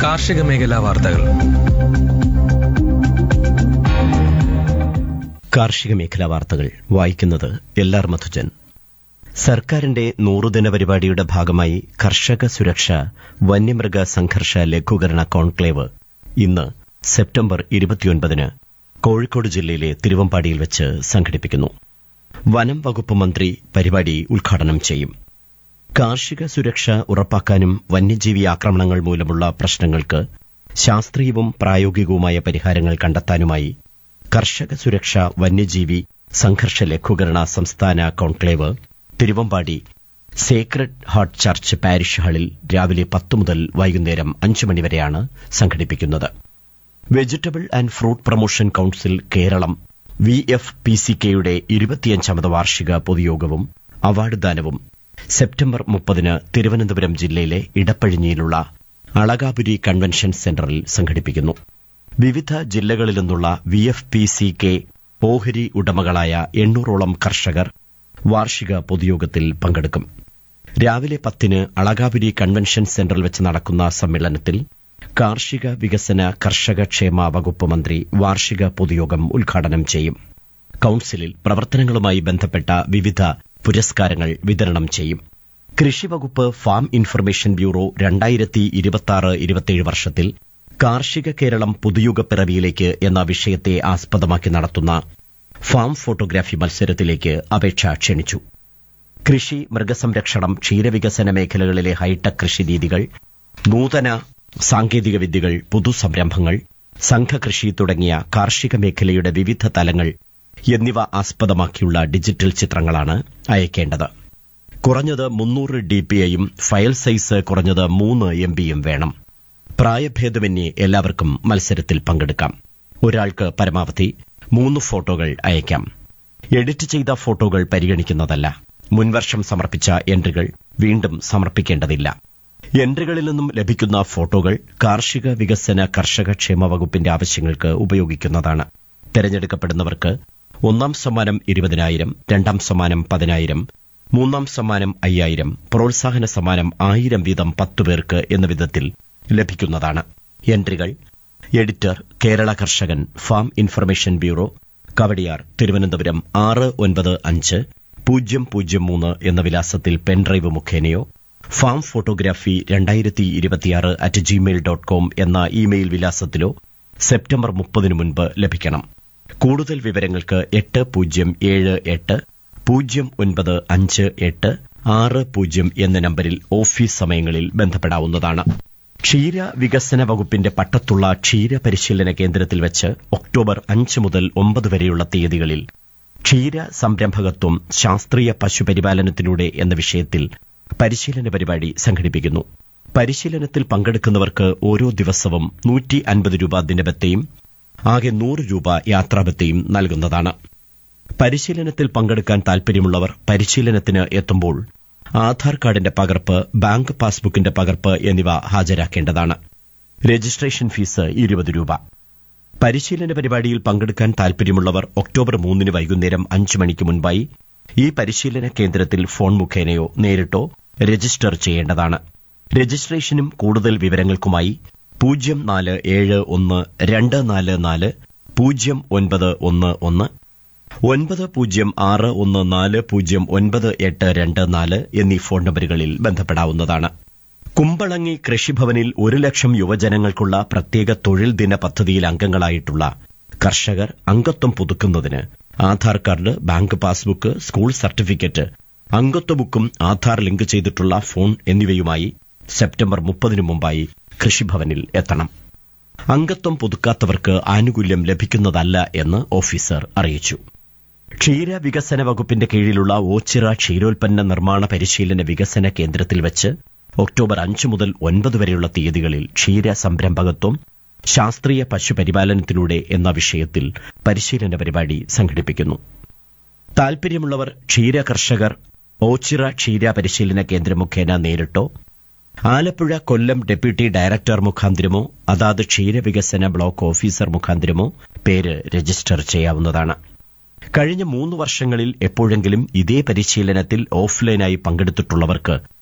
കാർഷിക മേഖലാ വാർത്തകൾ കാർഷിക മേഖലാ വാർത്തകൾ വായിക്കുന്നത് എല്ലാർ മധുജൻ സർക്കാരിന്റെ നൂറുദിന പരിപാടിയുടെ ഭാഗമായി കർഷക സുരക്ഷ വന്യമൃഗ സംഘർഷ ലഘൂകരണ കോൺക്ലേവ് ഇന്ന് സെപ്റ്റംബർ ഇരുപത്തിയൊൻപതിന് കോഴിക്കോട് ജില്ലയിലെ തിരുവമ്പാടിയിൽ വെച്ച് സംഘടിപ്പിക്കുന്നു വനം വകുപ്പ് മന്ത്രി പരിപാടി ഉദ്ഘാടനം ചെയ്യും കാർഷിക സുരക്ഷ ഉറപ്പാക്കാനും വന്യജീവി ആക്രമണങ്ങൾ മൂലമുള്ള പ്രശ്നങ്ങൾക്ക് ശാസ്ത്രീയവും പ്രായോഗികവുമായ പരിഹാരങ്ങൾ കണ്ടെത്താനുമായി കർഷക സുരക്ഷ വന്യജീവി സംഘർഷ ലഘൂകരണ സംസ്ഥാന conclave Thiruvambady sacred heart church parish ഹാളിൽ രാവിലെ പത്ത് മുതൽ വൈകുന്നേരം അഞ്ച് മണിവരെയാണ് സംഘടിപ്പിക്കുന്നത് vegetable and fruit promotion council Keralam V F P C കെയുടെ ഇരുപത്തിയഞ്ചാമത് വാർഷിക പൊതുയോഗവും അവാർഡ് ദാനവും സെപ്റ്റംബർ മുപ്പതിന് തിരുവനന്തപുരം ജില്ലയിലെ ഇടപ്പഴിഞ്ഞിയിലുള്ള അളകാപുരി കൺവെൻഷൻ സെന്ററിൽ സംഘടിപ്പിക്കുന്നു വിവിധ ജില്ലകളിൽ നിന്നുള്ള V F P C K ഓഹരി ഉടമകളായ എണ്ണൂറോളം കർഷകർ വാർഷിക പൊതുയോഗത്തിൽ പങ്കെടുക്കും രാവിലെ പത്തിന് അളകാപുരി കൺവെൻഷൻ സെന്ററിൽ വെച്ച് നടക്കുന്ന സമ്മേളനത്തിൽ കാർഷിക വികസന കർഷക ക്ഷേമ വകുപ്പ് മന്ത്രി വാർഷിക പൊതുയോഗം ഉദ്ഘാടനം ചെയ്യും കൌൺസിലിൽ പ്രവർത്തനങ്ങളുമായി ബന്ധപ്പെട്ട വിവിധ പുരസ്കാരങ്ങൾ വിതരണം ചെയ്യും കൃഷിവകുപ്പ് ഫാം ഇൻഫർമേഷൻ ബ്യൂറോ രണ്ടായിരത്തി ഇരുപത്തിയാറ് ഇരുപത്തിയേഴ് വർഷത്തിൽ കാർഷിക കേരളം പുതുയുഗ പിറവിയിലേക്ക് എന്ന വിഷയത്തെ ആസ്പദമാക്കി നടത്തുന്ന ഫാം ഫോട്ടോഗ്രാഫി മത്സരത്തിലേക്ക് അപേക്ഷ ക്ഷണിച്ചു കൃഷി മൃഗസംരക്ഷണം ക്ഷീരവികസന മേഖലകളിലെ ഹൈടെക് കൃഷിരീതികൾ നൂതന സാങ്കേതിക വിദ്യകൾ പുതുസംരംഭങ്ങൾ സംഘകൃഷി തുടങ്ങിയ കാർഷിക മേഖലയുടെ വിവിധ തലങ്ങൾ എന്നിവ ആസ്പദമാക്കിയുള്ള ഡിജിറ്റൽ ചിത്രങ്ങളാണ് അയക്കേണ്ടത് കുറഞ്ഞത് മുന്നൂറ് ഡിപിഐയും ഫയൽ സൈസ് കുറഞ്ഞത് മൂന്ന് എംബിയും വേണം പ്രായഭേദമന്യേ എല്ലാവർക്കും മത്സരത്തിൽ പങ്കെടുക്കാം ഒരാൾക്ക് പരമാവധി മൂന്ന് ഫോട്ടോകൾ അയക്കാം എഡിറ്റ് ചെയ്ത ഫോട്ടോകൾ പരിഗണിക്കുന്നതല്ല മുൻവർഷം സമർപ്പിച്ച എൻട്രികൾ വീണ്ടും സമർപ്പിക്കേണ്ടതില്ല എൻട്രികളിൽ നിന്നും ലഭിക്കുന്ന ഫോട്ടോകൾ കാർഷിക വികസന കർഷക ക്ഷേമ വകുപ്പിന്റെ ആവശ്യങ്ങൾക്ക് ഉപയോഗിക്കുന്നതാണ് തെരഞ്ഞെടുക്കപ്പെടുന്നവർക്ക് ഒന്നാം സമ്മാനം ഇരുപതിനായിരം രണ്ടാം സമ്മാനം പതിനായിരം മൂന്നാം സമ്മാനം അയ്യായിരം പ്രോത്സാഹന സമ്മാനം ആയിരം വീതം പത്തു പേർക്ക് എന്ന വിധത്തിൽ ലഭിക്കുന്നതാണ് എൻട്രികൾ editor Kerala Karshakan farm information bureau Kowdiar Thiruvananthapuram ആറ് ഒൻപത് അഞ്ച് പൂജ്യം പൂജ്യം മൂന്ന് എന്ന വിലാസത്തിൽ പെൻഡ്രൈവ് മുഖേനയോ ഫാം ഫോട്ടോഗ്രാഫി രണ്ടായിരത്തി ഇരുപത്തിയാറ് അറ്റ് ജിമെയിൽ ഡോട്ട് കോം എന്ന ഇമെയിൽ വിലാസത്തിലോ സെപ്റ്റംബർ മുപ്പതിനു മുൻപ് ലഭിക്കണം കൂടുതൽ വിവരങ്ങൾക്ക് എട്ട് പൂജ്യം ഏഴ് എട്ട് പൂജ്യം ഒൻപത് അഞ്ച് എട്ട് ആറ് പൂജ്യം എന്ന നമ്പരിൽ ഓഫീസ് സമയങ്ങളിൽ ബന്ധപ്പെടാവുന്നതാണ് ക്ഷീര വികസന വകുപ്പിന്റെ പട്ടത്തുള്ള ക്ഷീര പരിശീലന കേന്ദ്രത്തിൽ വെച്ച് ഒക്ടോബർ അഞ്ച് മുതൽ ഒമ്പത് വരെയുള്ള തീയതികളിൽ ക്ഷീര സംരംഭകത്വം ശാസ്ത്രീയ പശുപരിപാലനത്തിലൂടെ എന്ന വിഷയത്തിൽ പരിശീലന പരിപാടി സംഘടിപ്പിക്കുന്നു പരിശീലനത്തിൽ പങ്കെടുക്കുന്നവർക്ക് ഓരോ ദിവസവും നൂറ്റി അൻപത് രൂപ ദിനബത്തെയും ആകെ നൂറ് രൂപ യാത്രാബത്തെയും നൽകുന്നതാണ് പരിശീലനത്തിൽ പങ്കെടുക്കാൻ താൽപര്യമുള്ളവർ പരിശീലനത്തിന് എത്തുമ്പോൾ ആധാർ കാർഡിന്റെ പകർപ്പ് ബാങ്ക് പാസ്ബുക്കിന്റെ പകർപ്പ് എന്നിവ ഹാജരാക്കേണ്ടതാണ് രജിസ്ട്രേഷൻ ഫീസ് ഇരുപത് രൂപ പരിശീലന പരിപാടിയിൽ പങ്കെടുക്കാൻ താൽപര്യമുള്ളവർ ഒക്ടോബർ മൂന്നിന് വൈകുന്നേരം അഞ്ച് മണിക്ക് മുൻപായി ഈ പരിശീലന കേന്ദ്രത്തിൽ ഫോൺ മുഖേനയോ നേരിട്ടോ രജിസ്റ്റർ ചെയ്യേണ്ടതാണ് രജിസ്ട്രേഷനും കൂടുതൽ വിവരങ്ങൾക്കുമായി പൂജ്യം നാല് ഏഴ് ഒന്ന് രണ്ട് നാല് നാല് പൂജ്യം ഒൻപത് ഒന്ന് ഒന്ന് ഒൻപത് പൂജ്യം ആറ് ഒന്ന് നാല് പൂജ്യം ഒൻപത് എട്ട് രണ്ട് നാല് എന്നീ ഫോൺ നമ്പറുകളിൽ ബന്ധപ്പെടാവുന്നതാണ് കുമ്പളങ്ങി കൃഷിഭവനിൽ ഒരു ലക്ഷം യുവജനങ്ങൾക്കുള്ള പ്രത്യേക തൊഴിൽ ദിന പദ്ധതിയിൽ അംഗങ്ങളായിട്ടുള്ള കർഷകർ അംഗത്വം പുതുക്കുന്നതിന് Aadhaar card bank passbook school certificate അംഗത്വ ബുക്കും ആധാർ ലിങ്ക് ചെയ്തിട്ടുള്ള ഫോൺ എന്നിവയുമായി സെപ്റ്റംബർ മുപ്പതിനു മുമ്പായി കൃഷിഭവനിൽ എത്തണം അംഗത്വം പുതുക്കാത്തവർക്ക് ആനുകൂല്യം ലഭിക്കുന്നതല്ല എന്ന് ഓഫീസർ അറിയിച്ചു ക്ഷീര വികസന വകുപ്പിന്റെ കീഴിലുള്ള ഓച്ചിറ ക്ഷീരോൽപ്പന്ന നിർമ്മാണ പരിശീലന വികസന കേന്ദ്രത്തിൽ വെച്ച് ഒക്ടോബർ അഞ്ച് മുതൽ ഒൻപത് വരെയുള്ള തീയതികളിൽ ക്ഷീര സംരംഭകത്വം ശാസ്ത്രീയ പശുപരിപാലനത്തിലൂടെ എന്ന വിഷയത്തിൽ പരിശീലന പരിപാടി സംഘടിപ്പിക്കുന്നു താൽപര്യമുള്ളവർ ക്ഷീര കർഷകർ ഓച്ചിറ ക്ഷീര പരിശീലന കേന്ദ്രം മുഖേന നേരിട്ടോ ആലപ്പുഴ കൊല്ലം ഡെപ്യൂട്ടി ഡയറക്ടർ മുഖാന്തിരമോ അതാത് ക്ഷീരവികസന ബ്ലോക്ക് ഓഫീസർ മുഖാന്തിരമോ പേര് രജിസ്റ്റർ ചെയ്യാവുന്നതാണ് കഴിഞ്ഞ മൂന്ന് വർഷങ്ങളിൽ എപ്പോഴെങ്കിലും ഇതേ പരിശീലനത്തിൽ ഓഫ്ലൈനായി പങ്കെടുത്തിട്ടുള്ളവർക്ക്